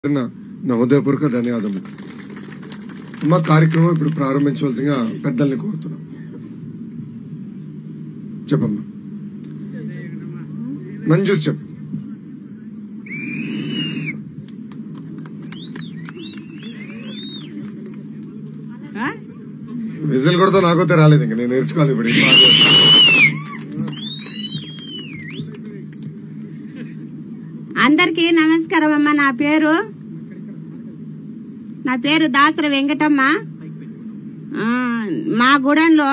నా నా హృదయపూర్వక ధన్యవాదములు మా కార్యక్రమం ఇప్పుడు ప్రారంభించవలసిందిగా పెద్దల్ని కోరుతున్నాం చెప్పమ్మా నన్ను చూసి చెప్పు ఆ? విజిల్ కొడితే నాకైతే రాలేదు ఇంకా నేను నేర్చుకోవాలి ఇప్పుడు ఈ పాట. అందరికీ నమస్కారం అమ్మ నా పేరు నా పేరు దాసర వెంకటమ్మ ఆ, మా గుడెంలో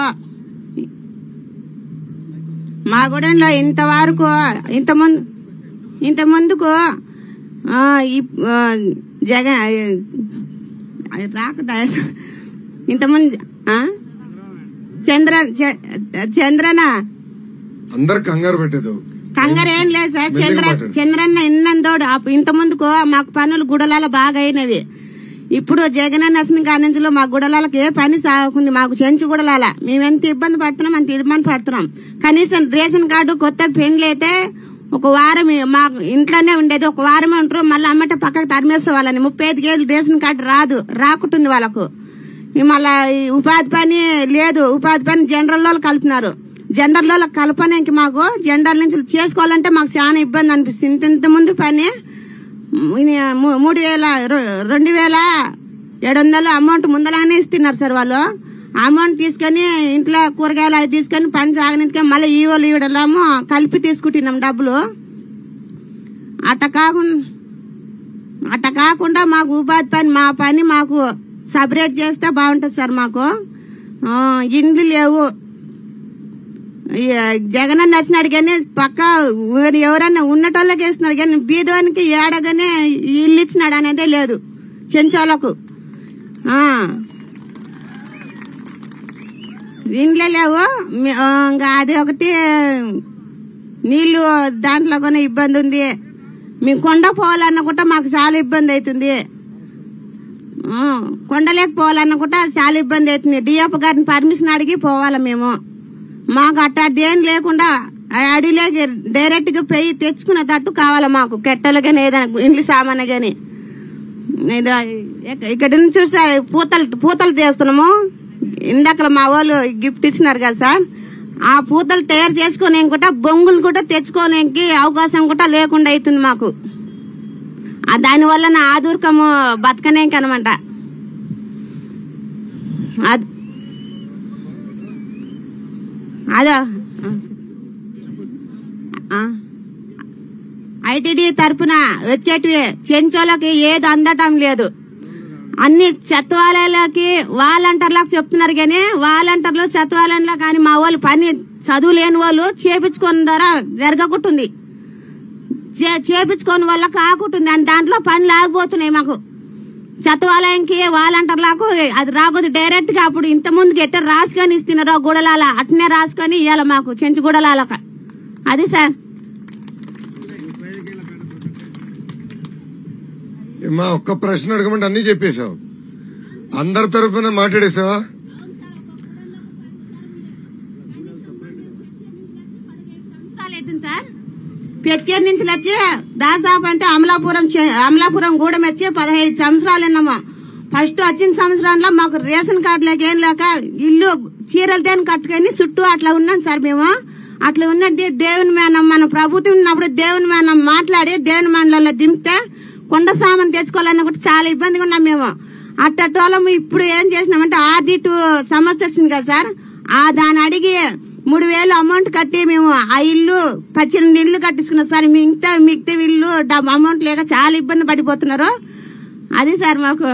మా గుడెంలో ఇంతవరకు ఇంత ముందు ఇంత ముందుకు ఆ, ఈ- ఆ, జగన్ అది రాకదా ఇంతమంది చంద్ర చ- చంద్రన అందరు కంగారు పెట్టేదు కంగారు ఏం లేదు సార్ మెల్లిగా చంద్ర మాట్లాడు. చంద్రన్న ఇన్నందోడు అప్పు- ఇంత ముందుకు మాకు పనులు గుడలాల బాగా అయినవి ఇప్పుడు జగనన్న వచ్చిన కాడి నుంచి మా గుడలాలకు ఏ పని సాగుకుంది మాకు చెంచు గుడలాల మేము ఎంత ఇబ్బంది పడుతున్నాం అంత ఇబ్బంది పడుతున్నాం కనీసం రేషన్ కార్డు కొత్త పెండ్లు అయితే ఒక వారం మా ఇంట్లోనే ఉండేది ఒక వారమే ఉంటారు మళ్ళీ అమ్మట పక్కకు తరిమేస్తే వాళ్ళని ముప్పై ఐదు కేజీలు రేషన్ కార్డు రాదు రాకుంటుంది వాళ్ళకు ఈ మళ్ళా ఈ ఉపాధి పని లేదు ఉపాధి పని జనరల్ వాళ్ళు కలిపినారు జనరల్ వాళ్ళకి కలపడానికి మాకు జనరల్ నుంచి చేసుకోవాలంటే మాకు చాలా ఇబ్బంది అనిపిస్తుంది ఇంత ఇంత ముందు పని ఇది మూ- మూడు వేల రె- రెండు వేల ఏడు వందలు అమౌంట్ ముందలానే ఇస్తున్నారు సార్ వాళ్ళు అమౌంట్ తీసుకొని ఇంట్లో కూరగాయలు అవి తీసుకొని పని సాగనికే మళ్ళీ ఈ వాళ్ళు ఈడలేమో కలిపి తీసుకుంటున్నాం డబ్బులు అట్ట కాకుండా అట్ట కాకుండా మాకు ఉపాధి పని మా పని మాకు సపరేట్ చేస్తే బాగుంటుంది సార్ మాకు ఆ, ఇండ్లు లేవు ఈ జగన్ నచ్చినాడు కానీ పక్క ఊరు ఎవరన్నా ఉన్నటోళ్ళకి వేస్తున్నాడు కానీ బీదవానికి ఏడగానే ఇల్లు ఇచ్చినాడు అనేదే లేదు చెంచోళ్ళకు ఆ. ఇండ్లే లేవు మీ- ఆ, ఇంకా అది ఒకటి నీళ్లు దాంట్లో కూడా ఇబ్బంది ఉంది మేము కొండ పోవాలన్నా కూడా మాకు చాలా ఇబ్బంది అవుతుంది ఆ, కొండలేక పోవాలన్నా కూడా చాలా ఇబ్బంది అవుతుంది డిఎఫ్ గారిని పర్మిషన్ అడిగి పోవాలి మేము మాకు అట్టాది ఏం లేకుండా ఆ అడవిలోకి డైరెక్ట్ గా పోయి తెచ్చుకునేటట్టు కావాలి మాకు కెట్టలు గాని ఏదైనా ఇండ్లు సామాన్ గాని ఇది ఇక- ఇక్కడ నుంచి చూసా పూతలు పూతలు తీస్తున్నాము ఇందాక మా వాళ్ళు గిఫ్ట్ ఇచ్చినారు కదా సార్ ఆ పూతలు తయారు చేసుకుని కూడా బొంగులు కూడా తెచ్చుకోనికి అవకాశం కూడా లేకుండా అవుతుంది మాకు ఆ దాని వల్ల నా ఆదుర్కము బతకనేంక అనమాట అద్- అదో ఐటీడీ తరపున వచ్చేటివి చెంచోళ్ళకి ఏది అందటం లేదు అన్ని సత్వాలయాలకి వాలంటీర్లకు చెప్తున్నారు కానీ వాలంటీర్లు సత్వాలయంలో కానీ మా వాళ్ళు పని చదువు లేని వాళ్ళు చేపించుకున్న ద్వారా జరగకుంటుంది చే- చేపించుకోని వల్ల కాకుంటుంది అని దాంట్లో పనులు ఆగిపోతున్నాయి మాకు సత్వాలయంకి వాలంటీర్లకు అది రాకూడదు డైరెక్ట్ గా అప్పుడు ఇంత ముందుకు ఎట్ట రాసుకొని ఇస్తున్నారు గుడలాల అట్నే రాసుకొని ఇవ్వాలి మాకు చెంచు గుడలాలక అది సార్ మా ఒక్క ప్రశ్న అడగమంటే అన్ని చెప్పేశావు అందరి తరపున మాట్లాడేసావా అవుతుంది సార్ పెచ్చేరు నుంచి వచ్చి దాదాపు అంటే అమలాపురం చే- అమలాపురం గూడెం వచ్చి పదహైదు సంవత్సరాలు ఉన్నాము ఫస్ట్ వచ్చిన సంవత్సరంలో మాకు రేషన్ కార్డులోకి ఏం లేక ఇల్లు చీరలు దేని కట్టుకొని చుట్టూ అట్లా ఉన్నాం సార్ మేము అట్లా ఉన్నట్టు దేవుని మేనం మన ప్రభుత్వం ఉన్నప్పుడు దేవుని మేనం మాట్లాడి దేవుని మేనలో దింపితే కొండ సామాన్ తెచ్చుకోవాలన్న కూడా చాలా ఇబ్బందిగా ఉన్నాం మేము అట్టటోళం ఇప్పుడు ఏం చేసినామంటే ఆర్డీ టూ సమస్య వచ్చింది కదా సార్ ఆ దాన్ని అడిగి మూడు వేలు అమౌంట్ కట్టి మేము ఆ ఇల్లు పద్దెనిమిది ఇల్లు కట్టించుకున్నాం సార్ మిగతా మిగతా ఇల్లు డబ్బు అమౌంట్ లేక చాలా ఇబ్బంది పడిపోతున్నారు అది సార్ మాకు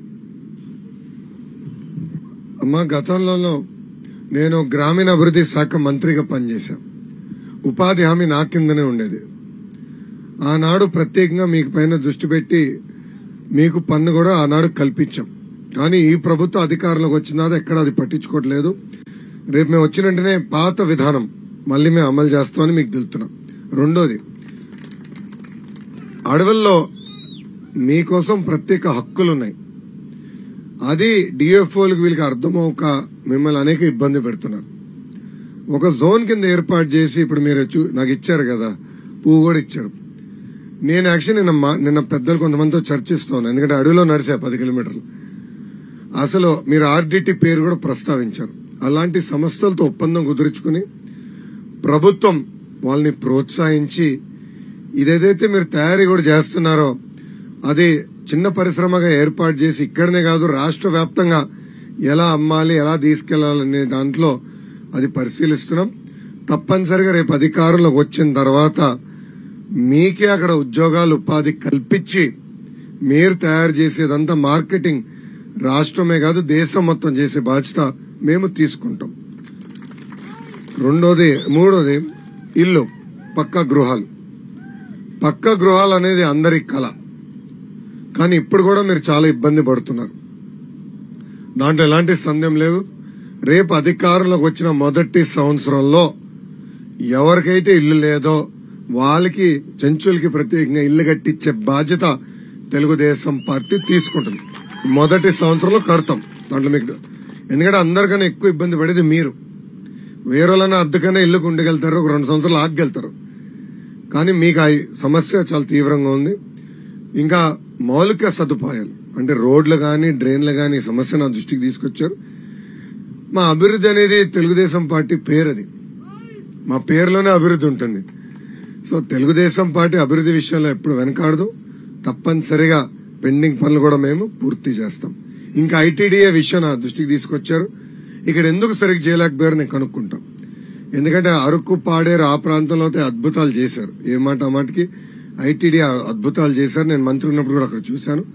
అమ్మా గతంలో నేను గ్రామీణ అభివృద్ధి శాఖ మంత్రిగా పనిచేశా ఉపాధి హామీ నా కిందనే ఉండేది ఆనాడు ప్రత్యేకంగా మీకు పైన దృష్టి పెట్టి మీకు పన్ను కూడా ఆనాడు కల్పించాం కానీ ఈ ప్రభుత్వ అధికారంలోకి వచ్చిన తర్వాత ఎక్కడ అది పట్టించుకోవట్లేదు రేపు మేము వచ్చిన వెంటనే పాత విధానం మళ్ళీ మేము అమలు చేస్తామని మీకు తెలుపుతున్నాం రెండోది అడవుల్లో మీకోసం ప్రత్యేక హక్కులున్నాయి అది డిఎఫ్ఓలకు వీళ్ళకి అర్థమవుక మిమ్మల్ని అనేక ఇబ్బంది పెడుతున్నారు ఒక జోన్ కింద ఏర్పాటు చేసి ఇప్పుడు మీరు చూ- నాకు ఇచ్చారు కదా పువ్వు కూడా ఇచ్చారు నేను యాక్చువల్లీ నిన్న మా- నిన్న పెద్దలు కొంతమందితో చర్చిస్తాను ఎందుకంటే అడవిలో నడిచా పది కిలోమీటర్లు అసలు మీరు ఆర్డిటి పేరు కూడా ప్రస్తావించారు అలాంటి సంస్థలతో ఒప్పందం కుదుర్చుకుని ప్రభుత్వం వాళ్ళని ప్రోత్సహించి ఇదేదైతే మీరు తయారీ కూడా చేస్తున్నారో అది చిన్న పరిశ్రమగా ఏర్పాటు చేసి ఇక్కడనే కాదు రాష్ట్ర వ్యాప్తంగా ఎలా అమ్మాలి ఎలా తీసుకెళ్లాలనే దాంట్లో అది పరిశీలిస్తున్నాం తప్పనిసరిగా రేపు అధికారంలోకి వచ్చిన తర్వాత మీకే అక్కడ ఉద్యోగాలు ఉపాధి కల్పించి మీరు తయారు చేసేదంతా మార్కెటింగ్ రాష్ట్రమే కాదు దేశం మొత్తం చేసే బాధ్యత మేము తీసుకుంటాం రెండోది మూడోది ఇల్లు పక్క గృహాలు పక్క గృహాలు అనేది అందరి కళ కానీ ఇప్పుడు కూడా మీరు చాలా ఇబ్బంది పడుతున్నారు దాంట్లో ఎలాంటి సందేహం లేదు రేపు అధికారంలోకి వచ్చిన మొదటి సంవత్సరంలో ఎవరికైతే ఇల్లు లేదో వాళ్ళకి చెంచులకి ప్రత్యేకంగా ఇల్లు కట్టించే బాధ్యత తెలుగుదేశం పార్టీ తీసుకుంటుంది మొదటి సంవత్సరంలో కడతాం దాంట్లో మీకు ఎందుకంటే అందరికన్నా ఎక్కువ ఇబ్బంది పడేది మీరు వేరేలైనా అద్దెకన్నా ఇల్లుకు ఉండగలుగుతారు ఒక రెండు సంవత్సరాలు ఆగగలుగుతారు కానీ మీకు ఆ సమస్య చాలా తీవ్రంగా ఉంది ఇంకా మౌలిక సదుపాయాలు అంటే రోడ్లు గాని డ్రైన్లు గాని ఈ సమస్య నా దృష్టికి తీసుకొచ్చారు మా అభివృద్ధి అనేది తెలుగుదేశం పార్టీ పేరు అది మా పేరులోనే అభివృద్ధి ఉంటుంది సో తెలుగుదేశం పార్టీ అభివృద్ధి విషయంలో ఎప్పుడు వెనకాడదు తప్పనిసరిగా పెండింగ్ పనులు కూడా మేము పూర్తి చేస్తాం ఇంకా ఐటీడీఏ విషయం నా దృష్టికి తీసుకొచ్చారు ఇక్కడ ఎందుకు సరిగ్గా చేయలేకపోయారు నేను కనుక్కుంటాం ఎందుకంటే అరకు పాడేరు ఆ ప్రాంతంలో అయితే అద్భుతాలు చేశారు ఏ మాట ఆ మాటకి ఐటీడీ అద్భుతాలు చేశారు నేను మంత్రి ఉన్నప్పుడు కూడా అక్కడ చూశాను